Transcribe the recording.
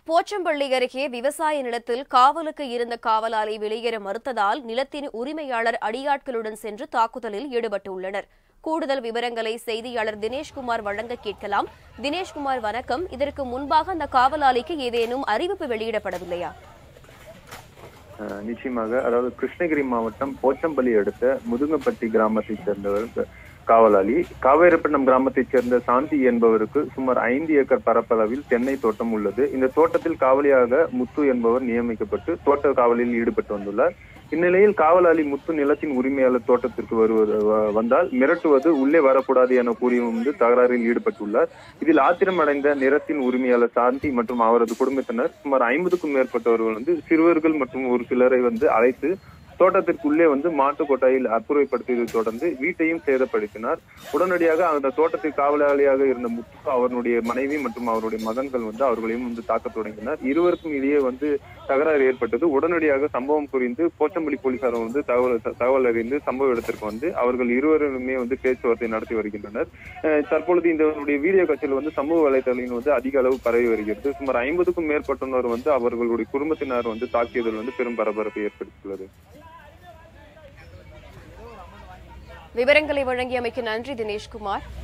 போச்சம்பள்ளி அருகே விவசாய நிலத்தில் காவலுக்கு இருந்த காவலாளி வெளியேற மறுத்ததால் நிலத்தின் உரிமையாளர் அடியாட்களுடன் சென்று தாக்குதலில் ஈடுபட்டுள்ளனர் கூடுதல் விவரங்களை செய்தியாளர் தினேஷ்குமார் வழங்க கேட்கலாம் தினேஷ்குமார் வணக்கம் இதற்கு முன்பாக அந்த காவலாளிக்கு ஏதேனும் அறிவிப்பு வெளியிடப்படவில்லையா அஹ் நிச்சயமாக அதாவது கிருஷ்ணகிரி மாவட்டம் போச்சம்பள்ளி அடுத்த முதுங்கப்பட்டி கிராமத்தைச் சேர்ந்தவர் க- காவலாளி காவேரிப்பட்டினம் கிராமத்தைச் சேர்ந்த சாந்தி என்பவருக்கு சுமார் ஐந்து ஏக்கர் பரப்பளவில் தென்னை தோட்டம் உள்ளது இந்த தோட்டத்தில் காவலியாக முத்து என்பவர் நியமிக்கப்பட்டு தோட்ட காவலில் ஈடுபட்டு வந்துள்ளார் இந்நிலையில் காவலாளி முத்து நிலத்தின் உரிமையாளர் தோட்டத்திற்கு வருவது வ- வந்தால் மிரட்டுவது உள்ளே வரக்கூடாது என கூறி வந்து தகராறில் ஈடுபட்டுள்ளார் இதில் ஆத்திரமடைந்த நிலத்தின் உரிமையாளர் சாந்தி மற்றும் அவரது குடும்பத்தினர் சுமார் ஐம்பதுக்கும் மேற்பட்டவர்கள் வந்து சிறுவர்கள் மற்றும் ஒரு சிலரை வந்து அழைத்து தோட்டத்திற்குள்ளே வந்து மாட்டு கொட்டாயில் அப்புறப்படுத்தியதை தொடர்ந்து வீட்டையும் சேதப்படுத்தினார் உடனடியாக அந்த தோட்டத்தில் காவலாளியாக இருந்த முத்து அவருடைய மனைவி மற்றும் அவருடைய மகன்கள் வந்து அவர்களையும் வந்து தாக்கத் தொடங்கினர் இருவருக்கும் இடையே வந்து தகராறு ஏற்பட்டது உடனடியாக சம்பவம் புரிந்து போச்சம்பள்ளி போலீசார் வந்து தகவல் தகவல் அறிந்து சம்பவ இடத்திற்கு வந்து அவர்கள் இருவருமே வந்து பேச்சுவார்த்தை நடத்தி வருகின்றனர் அஹ் தற்பொழுது இந்த வீடியோ காட்சியில் வந்து சமூக வலைதளங்களில் வந்து அதிக அளவு பரவி வருகிறது சுமார் ஐம்பதுக்கும் மேற்பட்டோர் வந்து அவர்களுடைய குடும்பத்தினர் வந்து தாக்கியதில் வந்து பெரும் பரபரப்பை ஏற்படுத்தியுள்ளது விவரங்களை வழங்கியமைக்கு நன்றி தினேஷ்குமார்